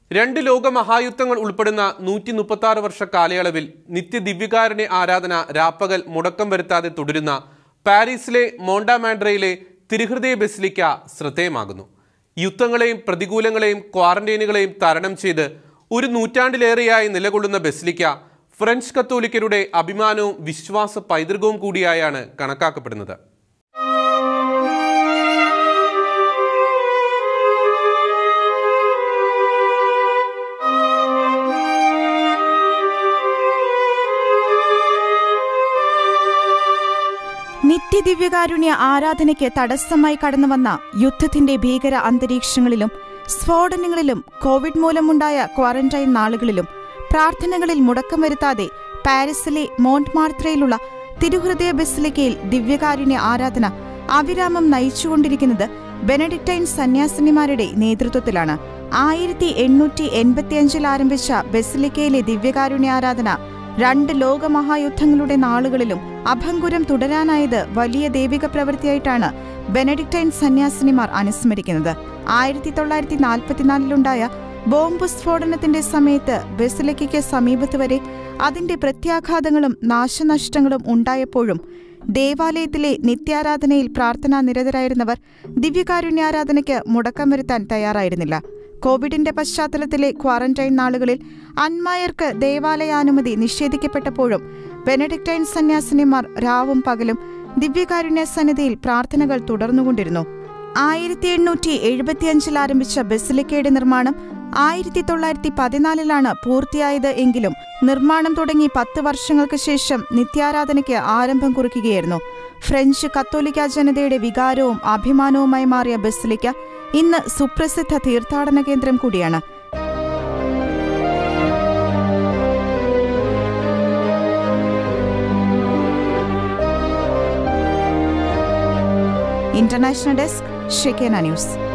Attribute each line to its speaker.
Speaker 1: രണ്ട് ലോകമഹായുദ്ധങ്ങൾ ഉൾപ്പെടുന്ന നൂറ്റി മുപ്പത്തി ആറ് വർഷ കാലയളവിൽ നിത്യദിവ്യകാരുണ്യ ആരാധന രാപ്പകൽ മുടക്കം വരുത്താതെ തുടരുന്ന പാരീസിലെ മോണ്ടാമാൻഡ്രയിലെ തിരുഹൃദയ ബസിലിക്ക ശ്രദ്ധേയമാകുന്നു യുദ്ധങ്ങളെയും പ്രതികൂലങ്ങളെയും ക്വാറന്റൈനുകളെയും തരണം ചെയ്ത് ഒരു നൂറ്റാണ്ടിലേറെയായി നിലകൊള്ളുന്ന ബസിലിക്ക ഫ്രഞ്ച് കത്തോലിക്കരുടെ അഭിമാനവും വിശ്വാസ പൈതൃകവും കൂടിയായാണ് കണക്കാക്കപ്പെടുന്നത്
Speaker 2: നിത്യദിവ്യകാരുണ്യ ആരാധനയ്ക്ക് തടസ്സമായി കടന്നുവന്ന യുദ്ധത്തിന്റെ ഭീകര അന്തരീക്ഷങ്ങളിലും സ്ഫോടനങ്ങളിലും കോവിഡ് മൂലമുണ്ടായ ക്വാറന്റൈൻ നാളുകളിലും പ്രാർത്ഥനകളിൽ മുടക്കം വരുത്താതെ പാരീസിലെ മോണ്ട്മാർത്രയിലുള്ള തിരുഹൃദയ ബസിലിക്കയിൽ ദിവ്യകാരുണ്യ ആരാധന അവിരാമം നയിച്ചുകൊണ്ടിരിക്കുന്നത് ബെനഡിക്ടൈൻ സന്യാസിനിമാരുടെ നേതൃത്വത്തിലാണ് ആയിരത്തി എണ്ണൂറ്റി എൺപത്തിയഞ്ചിൽ ആരംഭിച്ച ബസിലിക്കയിലെ ദിവ്യകാരുണ്യ ആരാധന രണ്ട് ലോകമഹായുദ്ധങ്ങളുടെ നാളുകളിലും അഭംഗുരം തുടരാനായത് വലിയ ദൈവിക പ്രവൃത്തിയായിട്ടാണ് ബെനഡിക്ടൈൻ സന്യാസിനിമാർ അനുസ്മരിക്കുന്നത് ആയിരത്തി തൊള്ളായിരത്തി നാൽപ്പത്തിനാലിലുണ്ടായ ബോംബ് സ്ഫോടനത്തിന്റെ സമയത്ത് ബസിലിക്കയ്ക്ക് സമീപത്ത് വരെ അതിന്റെ പ്രത്യാഘാതങ്ങളും നാശനഷ്ടങ്ങളും ഉണ്ടായപ്പോഴും ദേവാലയത്തിലെ നിത്യാരാധനയിൽ പ്രാർത്ഥനാ നിരതരായിരുന്നവർ ദിവ്യകാരുണ്യാരാധനയ്ക്ക് മുടക്കം വരുത്താൻ തയ്യാറായിരുന്നില്ല കോവിഡിന്റെ പശ്ചാത്തലത്തിലെ ക്വാറന്റൈൻ നാളുകളിൽ അന്മായർക്ക് ദേവാലയാനുമതി നിഷേധിക്കപ്പെട്ടപ്പോഴും ബെനഡിക്ടൈൻ സന്യാസിനിമാർ രാവും പകലും ദിവ്യകാരുണ്യ സന്നിധിയിൽ പ്രാർത്ഥനകൾ തുടർന്നുകൊണ്ടിരുന്നു ആയിരത്തി എണ്ണൂറ്റി എഴുപത്തിയഞ്ചിൽ ആരംഭിച്ച ബസിലിക്കയുടെ നിർമ്മാണം ആയിരത്തി തൊള്ളായിരത്തി പതിനാലിലാണ് പൂർത്തിയായത് എങ്കിലും നിർമ്മാണം തുടങ്ങി പത്ത് വർഷങ്ങൾക്ക് ശേഷം നിത്യാരാധനയ്ക്ക് ആരംഭം കുറിക്കുകയായിരുന്നു ഫ്രഞ്ച് കത്തോലിക്ക ജനതയുടെ വികാരവും അഭിമാനവുമായി മാറിയ ബസിലിക്ക ഇന്ന് സുപ്രസിദ്ധ തീർത്ഥാടന കേന്ദ്രം കൂടിയാണ് ഇന്റർനാഷണൽ ഡെസ്ക് ഷെക്കേന ന്യൂസ്